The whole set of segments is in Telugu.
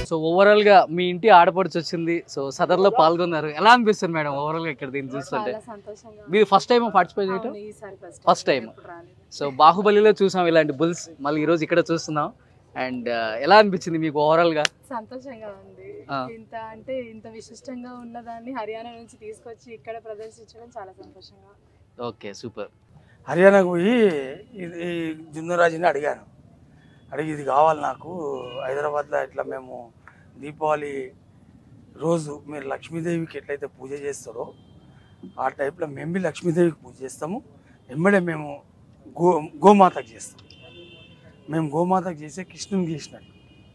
సో ఓవరాల్ గా మీ ఇంటి ఆడపడుచు వచ్చింది సో సదర్లో పాల్గొన్నారు ఎలా అనిపిస్తుంది మేడం ఓవరాల్ గా ఇక్కడ దీన్ని చూస్తుంటే చాలా సంతోషంగా ఉంది. మీరు ఫస్ట్ టైం పార్టిసిపేట్ చేయటం అవును, ఈసారి ఫస్ట్ First time. ఎప్పుడు రాలేదు. సో బాహుబలిలో చూసాం ఇలాంటి బుల్స్ మళ్ళీ ఈ రోజు ఇక్కడ చూస్తున్నాం అండ్ ఎలా అనిపించింది మీకు ఓవరాల్ గా సంతోషంగా ఉంది ఆ. ఇంత అంటే ఇంత విశిష్టంగా ఉన్నదాన్ని హర్యానా నుంచి తీసుకొచ్చి ఇక్కడ ప్రదర్శించడం చాలా సంతోషంగా ఉంది. ఓకే సూపర్ హర్యానాకు పోయి ఇది ఈ జున్నరాజుని అడిగాను అడిగి ఇది కావాలి నాకు హైదరాబాద్లో ఇట్లా మేము దీపావళి రోజు మీరు లక్ష్మీదేవికి ఎట్లయితే పూజ చేస్తారో ఆ టైప్లో మేము బి లక్ష్మీదేవికి పూజ చేస్తాము ఎమ్మడే మేము గో గోమాతకు చేస్తాం మేము గోమాతకు చేసే కృష్ణుని చేసినట్టు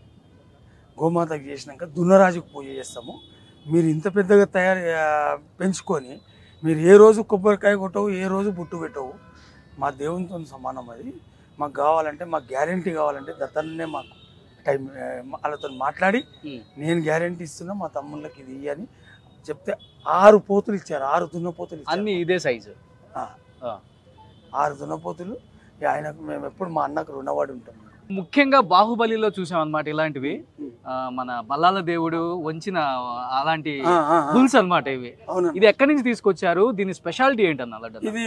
గోమాతకు చేసినాక దున్నరాజుకు పూజ చేస్తాము మీరు ఇంత పెద్దగా తయారు ఆ, పెంచుకొని మీరు ఏ రోజు కొబ్బరికాయ కొట్టవు ఏ రోజు బుట్టు పెట్టవు మా దేవునితో సమానం అది మాకు కావాలంటే మాకు గ్యారంటీ కావాలంటే దత్తన్నే మాకు టైం ఆ, వాళ్ళతో మాట్లాడి Hmm. నేను గ్యారంటీ ఇస్తున్నా మా తమ్ముళ్ళకి ఇది ఇయ్యి అని చెప్తే ఆరు పోతులు ఇచ్చారు ఆరు దున్నపోతులు ఇచ్చారు అన్ని ఇదే సైజు ఆ. ఆ. ఆరు దున్నపోతులు ఇక ఆయనకు మేము ఎప్పుడు మా అన్నకు రుణపడి ఉంటాం ముఖ్యంగా బాహుబలిలో చూసాం అన్నమాట ఇలాంటివి Hmm. ఆ, మన బల్లాల దేవుడు వంచిన అలాంటి ఆ, ఆ, ఆ. బుల్స్ అన్నమాట ఇవి అవును ఇది ఎక్కడి నుంచి తీసుకొచ్చారు దీని స్పెషాలిటీ ఏంటన్న లడ్డు ఇది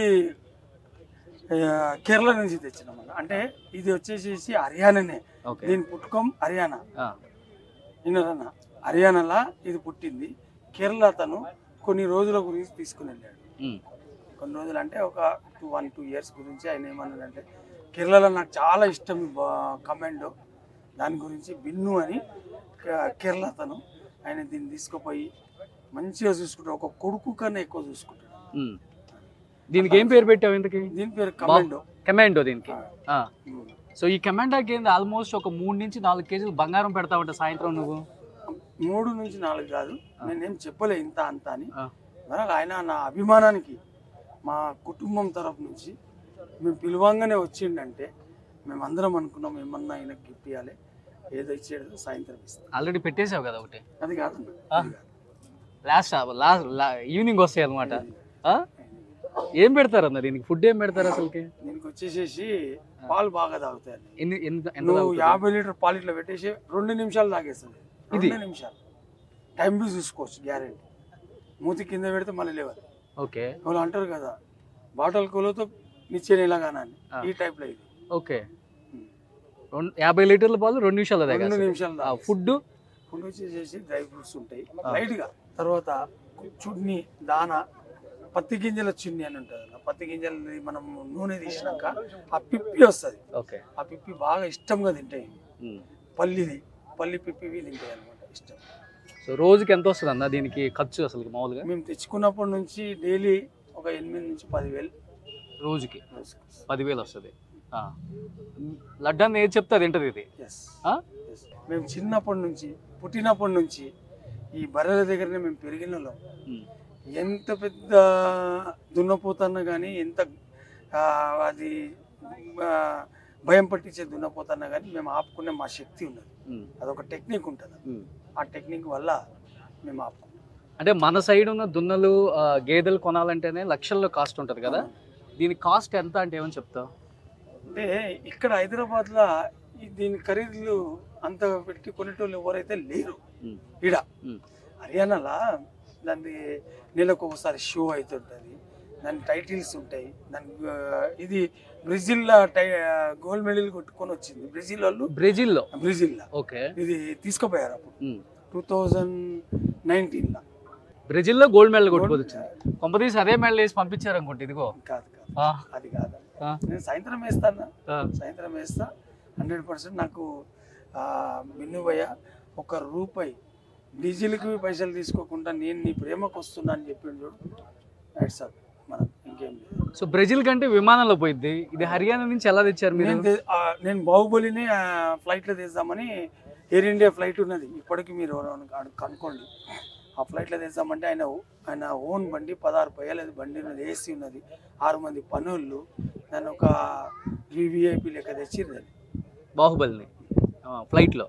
ఆ, కేరళ నుంచి తెచ్చినాం అంటే ఇది వచ్చేసేసి హర్యానానే ఓకే దీని పుట్టుకం హర్యానా ఆ. విన్నారన్న హర్యానాలో ఇది పుట్టింది కేరళ అతను కొన్ని రోజుల గురించి తీసుకుని వెళ్ళాడు ఉమ్. కొన్ని రోజులు అంటే ఒక టూ వన్ టూ ఇయర్స్ గురించి ఆయన ఏమన్నాడంటే కేరళలో నాకు చాలా ఇష్టం ఈ బా- కమాండో దాని గురించి బిన్ను అని కే- కేరళ అతను ఆయన దీన్ని తీసుకుపోయి మంచిగా చూసుకుంటాడు ఒక కొడుకు కన్నా ఎక్కువ చూసుకుంటాడు ఉమ్. దీనికి ఏం పేరు పెట్టావు ఇంతకి దీని పేరు కమాండో కమాండో దీనికి ఆ. ఉమ్. సో ఈ కమాండోకి ఏంది ఆల్మోస్ట్ ఒక మూడు నుంచి నాలుగు కేజీలు బంగారం పెడతావంట సాయంత్రం నువ్వు మూడు నుంచి నాలుగు కాదు నేనేం చెప్పలే ఇంత అంత అని ఆ. మరి ఆయన నా అభిమానానికి మా కుటుంబం తరపు నుంచి మేము పిలవంగానే వచ్చిండంటే మేమందరం అనుకున్నాం ఏమన్నా ఆయనకి గిఫ్ట్ ఇవ్వాలి ఏదో ఇచ్చేది సాయంత్రం ఇస్తాం ఆల్రెడీ పెట్టేసావు కదా ఒకటి అది కాదు ఆ. లాస్ట్ లాస్ట్ ఈవినింగ్ వస్తాయి అనమాట ఏం పెడతారు అన్న దీనికి ఫుడ్ ఏం పెడతారు అసలుకి దీనికి వచ్చేసేసి పాలు బాగా తాగుతాయి ఎన్ని ఎంత ఎంత నువ్వు తాగుతారు? యాభై లీటర్ పాలు ఇట్లా పెట్టేసి రెండు నిమిషాలు తాగేస్తుంది ఇది? రెండు నిమిషాలు టైం బి చూసుకోవచ్చు గ్యారెంటీ మూతి కింద పెడితే మళ్ళీ లేవాలి ఓకే వాళ్ళు అంటారు కదా బాటల్ కూలతో నిచ్చెన ఇలాగానా అని ఆ. ఈ టైప్ లో ఇది ఓకే రెండు యాభై లీటర్ల పాలు రెండు నిమిషాలు రెండు నిమిషాలు తాగేస్తుంది. ఫుడ్ ఫుడ్ వచ్చేసేసి డ్రై ఫ్రూట్స్ ఉంటాయి ఆ. లైట్ గా తర్వాత చున్ని దాన పత్తి గింజల చున్ని అని ఉంటుంది అన్న. పత్తి గింజలు మనం నూనె తీసినాక ఆ పిప్పి వస్తుంది ఓకే ఆ పిప్పి బాగా ఇష్టంగా తింటాయి పల్లిది పల్లి పిప్పివి తింటాయి అనమాట ఇష్టం సో రోజుకి ఎంత వస్తుంది అన్న దీనికి ఖర్చు అసలు మామూలుగా మేము తెచ్చుకున్నప్పటి నుంచి డైలీ ఒక ఎనిమిది నుంచి పదివేలు రోజుకి రోజుకి. పదివేలు వస్తుంది లడ్డాన్ని ఏది చెప్తే అది ఏంటది ఇది ఎస్ ఆ? ఎస్. మేము చిన్నప్పటి నుంచి పుట్టినప్పటి నుంచి ఈ బర్రెల దగ్గరనే మేము పెరిగిన వాళ్ళం. ఉమ్. ఎంత పెద్ద దున్నపోతన్నా కానీ ఎంత ఆ, అది ఆ, భయం పట్టించే దున్నపోతన్నా కానీ మేము ఆపుకునే మా శక్తి ఉన్నది ఉమ్. అదొక టెక్నిక్ ఉంటుంది ఉమ్. ఆ టెక్నిక్ వల్ల మేము ఆపుకున్నాం అంటే మన సైడ్ ఉన్న దున్నలు ఆ, గేదెలు కొనాలంటేనే లక్షల్లో కాస్ట్ ఉంటుంది కదా దీని కాస్ట్ ఎంత అంటే ఏమని చెప్తావు అంటే ఇక్కడ హైదరాబాద్లో ఈ దీని ఖరీదులు అంత పెట్టి కొనేటోళ్ళు ఎవరైతే లేరు ఉమ్. ఈడ ఉమ్. హర్యానాలో దాన్ని నెలకు ఒకసారి షో అవుతుంటుంది దాని టైటిల్స్ ఉంటాయి దాని ఆ, ఇది బ్రెజిల్లో టై గోల్డ్ మెడల్ కొట్టుకొని వచ్చింది బ్రెజిల్ వాళ్ళు బ్రెజిల్లో బ్రెజిల్లో ఓకే ఇది తీసుకుపోయారు అప్పుడు ఉమ్. టూ థౌజండ్ నైన్టీన్లో బ్రెజిల్లో గోల్డ్ మెడల్ కొట్టుకోవచ్చు వచ్చింది కొంపదీసి అదే మెడల్ వేసి పంపించారు అనుకోండి ఇదిగో కాదు కాదు ఆ, అది కాదు ఆ, నేను సాయంత్రం వేస్తాను ఆ. సాయంత్రం వేస్తా హండ్రెడ్ పర్సెంట్ నాకు ఆ, బిన్ను భయ్య ఒక రూపాయి డీజిల్కి పైసలు తీసుకోకుండా నేను నీ ప్రేమకు వస్తున్నా అని చెప్పిండు చూడు వాట్సాప్ మనం ఇంకేం లేదు సో బ్రెజిల్ కంటే విమానంలో పోయింది ఇది హర్యానా నుంచి ఎలా తెచ్చారు మీరు నేను తే- ఆ, నేను బాహుబలిని ఆ, ఫ్లైట్లో తెద్దామని ఎయిర్ ఇండియా ఫ్లైట్ ఉన్నది ఇప్పటికి మీరు ఎవరైనా అడు- కనుక్కోండి ఆ ఫ్లైట్లో తెద్దామంటే ఆయన ఆయన ఓన్ బండి పదహారు పయ్యలేదు బండి ఉన్నది ఏసీ ఉన్నది ఆరు మంది పనులు దాన్ని ఒక వివిఐపి లెక్క తెచ్చిర్రు అది బాహుబలిని ఆ, ఫ్లైట్లో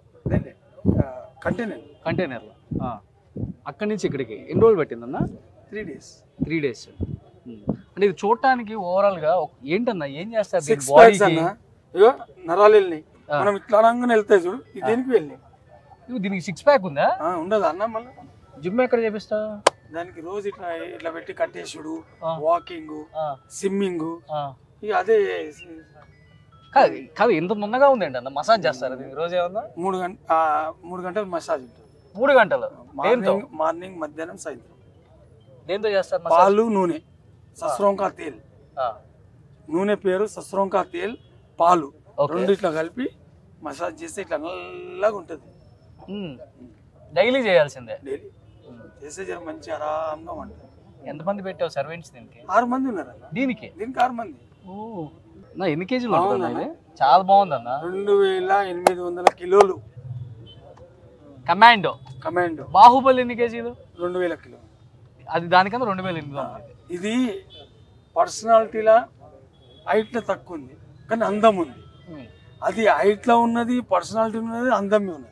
కంటైనర్ కంటైనర్లో ఆ. అక్కడి నుంచి ఇక్కడికి ఎన్ని రోజులు పట్టిందన్న త్రీ డేస్ త్రీ డేస్ అంటే ఇది చూడటానికి ఓవరాల్ గా ఒక- ఏంటన్నా ఏం చేస్తారు దీని సిక్స్ ప్యాక్స్ బాడీకి అన్న ఇగో నరాలు వెళ్ళినాయి ఆ. మనం ఇట్లా అనగానే వెళ్తాయి చూడు ఇది దేనికి వెళ్ళినాయి ఇవి దీనికి సిక్స్ ప్యాక్ ఉందా ఆ, ఉండదు అన్న మళ్ళీ జిమ్ ఎక్కడ చేపిస్తా దానికి రోజు ఇట్లా ఇట్లా పెట్టి కట్టేసుడు ఆ. వాకింగ్ స్విమ్మింగ్ ఆ. ఇక అదే కాదు కాదు ఎంత నున్నగా ఉందండి అన్న మసాజ్ చేస్తారు దీనికి రోజు ఏమన్నా మూడు గంట ఆ, మూడు గంటలు మసాజ్ ఉంటుంది మూడు గంటలు దేంతో మార్నింగ్ మార్నింగ్ మధ్యాహ్నం సాయంత్రం దేంతో చేస్తారు మసాజ్ పాలు నూనె సస్రోంకా తేల్ ఆ. నూనె పేరు సస్రోంకా తేల్ పాలు ఓకే. రెండు ఇట్లా కలిపి మసాజ్ చేస్తే ఇట్లా నల్లగా ఉంటుంది మ్మ్. డైలీ చేయాల్సిందే డైలీ చేస్తే జర మంచి ఆరాంగా ఉంటుంది ఎంతమంది పెట్టావు సర్వెంట్స్ దీనికి ఆరు మంది ఉన్నారు అన్న దీనికి దీనికి ఆరు మంది ఓ నా ఎన్ని కేజీలు ఉంటుంది బాగుందన్న. ఇది చాలా బాగుందన్న రెండు వేల ఎనిమిది వందల కిలోలు కమాండో కమాండో బాహుబలి ఎన్ని కేజీలు రెండు వేల కిలోలు అది దానికన్నా రెండు వేల ఎనిమిది వందలు ఇది పర్సనాలిటీలా హైట్లో తక్కువ ఉంది కానీ అందం ఉంది మ్మ్. అది హైట్లో ఉన్నది పర్సనాలిటీ ఉన్నది అందమే ఉన్నది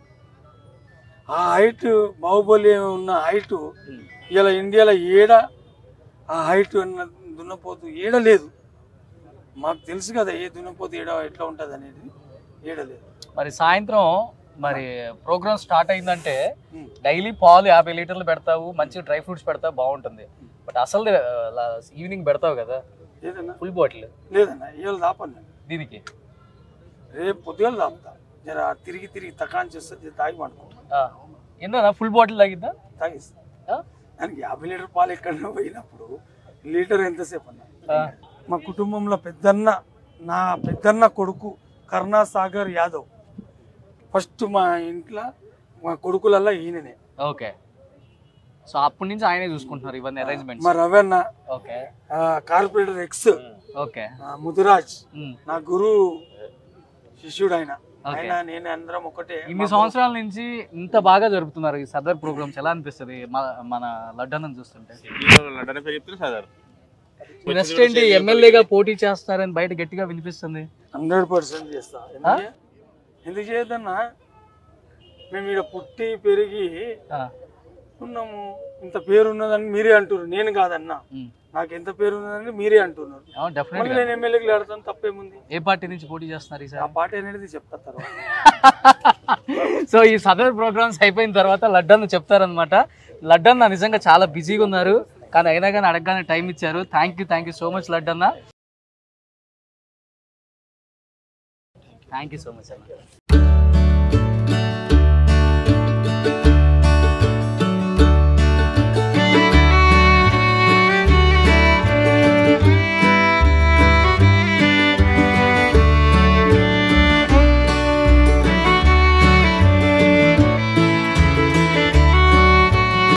ఆ హైట్ బాహుబలి ఉన్న హైట్ మ్మ్. ఇలా ఇండియాలో ఏడ ఆ హైట్ ఉన్న దున్నపోతు ఏడ లేదు మాకు తెలుసు కదా ఏ దున్నపోతు ఏడ ఎట్లా ఉంటుంది అనేది ఏడ లేదు మరి సాయంత్రం మరి ప్రోగ్రామ్ స్టార్ట్ అయిందంటే మ్మ్. డైలీ పాలు యాభై లీటర్లు పెడతావు మంచిగా డ్రై ఫ్రూట్స్ పెడతావు బాగుంటుంది బట్ అసలు ఈవినింగ్ పెడతావు కదా ఏదన్నా ఫుల్ బాటిల్ లేదన్నా ఇవాళ దాపన్నా దీనికి రేపు పొద్దుగాల దాపుతా జర తిరిగి తిరిగి తకాన్ చేస్తే జర తాగి పడుకో ఎన్నా ఫుల్ బాటిల్ తాగిద్దా తాగిస్తా ఆ? దానికి యాభై లీటర్ పాలు ఎక్కడో పోయినప్పుడు లీటర్ ఎంతసేపు అన్న ఆ. మా కుటుంబంలో పెద్దన్న నా పెద్దన్న కొడుకు కరుణాసాగర్ యాదవ్ ఫస్ట్ మా ఇంట్లో మా కొడుకులల్లా ఈయననే ఓకే సో అప్పటి నుంచి ఆయనే చూసుకుంటున్నారు ఇవన్నీ అరేంజ్మెంట్స్ మా రవన్న ఓకే ఆ, కార్పొరేటర్ ఎక్స్ ఓకే ఆ, ముదిరాజ్ మ్మ్. నా గురు శిష్యుడు ఆయన ఓకే. ఆయన నేను అందరం ఒకటే ఇన్ని సంవత్సరాల నుంచి ఇంత బాగా జరుపుతున్నారు ఈ సదర్ ప్రోగ్రామ్స్ ఎలా అనిపిస్తుంది మ- మన లడ్డన్ చూస్తుంటే లండన్ పేరు చెప్తే సార్ నెక్స్ట్ ఏంటి ఎమ్మెల్యేగా పోటీ చేస్తారని బయట గట్టిగా వినిపిస్తుంది హండ్రెడ్ పర్సెంట్ చేస్తా ఎందుకు ఎందుకు చేయదన్నా మేము ఇక్కడ పుట్టి పెరిగి ఆ, ఉన్నాము ఇంత పేరు ఉన్నదని మీరే అంటున్నారు నేను కాదన్నా ఉమ్. నాకు ఎంత పేరు ఉన్నదని మీరే అంటున్నారు అవును డెఫినెట్ మళ్ళీ నేను ఎమ్మెల్యేకి ఆడతాను తప్పేముంది ఏ పార్టీ నుంచి పోటీ చేస్తున్నారు ఆ ఈసారి పాట అనేది చెప్తా తర్వాత సో ఈ సదర్ ప్రోగ్రామ్స్ అయిపోయిన తర్వాత లడ్డన్ చెప్తారనమాట లడ్డన్ నిజంగా చాలా బిజీగా ఉన్నారు కానీ అయినా కానీ అడగగానే టైం ఇచ్చారు thank you thank you so much Laddanna thank you so much అన్న